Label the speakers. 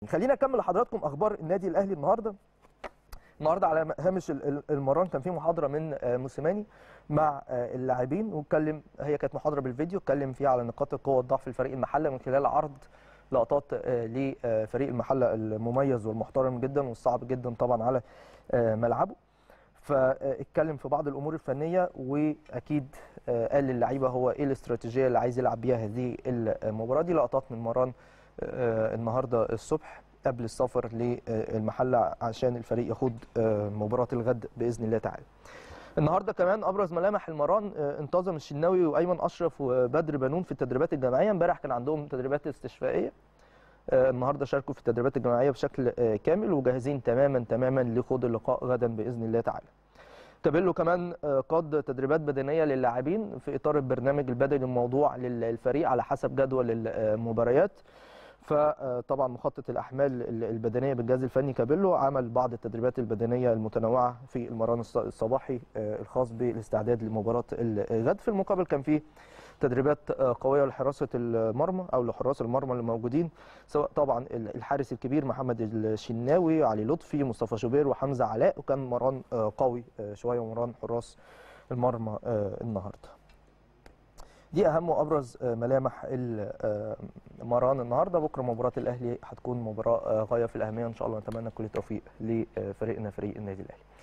Speaker 1: خلينا اكمل لحضراتكم اخبار النادي الاهلي النهارده النهارده على هامش ال- ال- المران كان في محاضره من آه، موسيماني مع آه، اللاعبين واتكلم هي كانت محاضره بالفيديو اتكلم فيها على نقاط القوه والضعف لفريق المحله من خلال عرض لقطات آه، لفريق المحله المميز والمحترم جدا والصعب جدا طبعا على آه، ملعبه فاتكلم في بعض الامور الفنيه واكيد آه، قال للعيبه هو ايه الاستراتيجيه اللي عايز يلعب بيها هذه المباراه دي لقطات من مران آه، النهارده الصبح قبل السفر للمحله عشان الفريق يخوض آه، مباراه الغد باذن الله تعالى. النهارده كمان ابرز ملامح المران آه، انتظم الشناوي وايمن اشرف وبدر بنون في التدريبات الجماعيه امبارح كان عندهم تدريبات استشفائيه آه، النهارده شاركوا في التدريبات الجماعيه بشكل آه، كامل وجاهزين تماما تماما لخوض اللقاء غدا باذن الله تعالى. كابيلو كمان آه، قاد تدريبات بدنيه للاعبين في اطار البرنامج البدني الموضوع للفريق على حسب جدول المباريات فطبعا مخطط الاحمال البدنيه بالجهاز الفني كابيلو عمل بعض التدريبات البدنيه المتنوعه في المران الص- الصباحي آه، الخاص بالاستعداد لمباراه الغد في المقابل كان في تدريبات آه، قويه لحراسه المرمى او لحراس المرمى اللي موجودين سواء طبعا الحارس الكبير محمد الشناوي علي لطفي مصطفى شوبير وحمزه علاء وكان مران آه، قوي آه، شويه ومران حراس المرمى آه، النهارده دي اهم وابرز آه، ملامح المران النهارده بكره مباراه الاهلي هتكون مباراه آه، غايه في الاهميه ان شاء الله نتمنى كل التوفيق لفريقنا فريق النادي الاهلي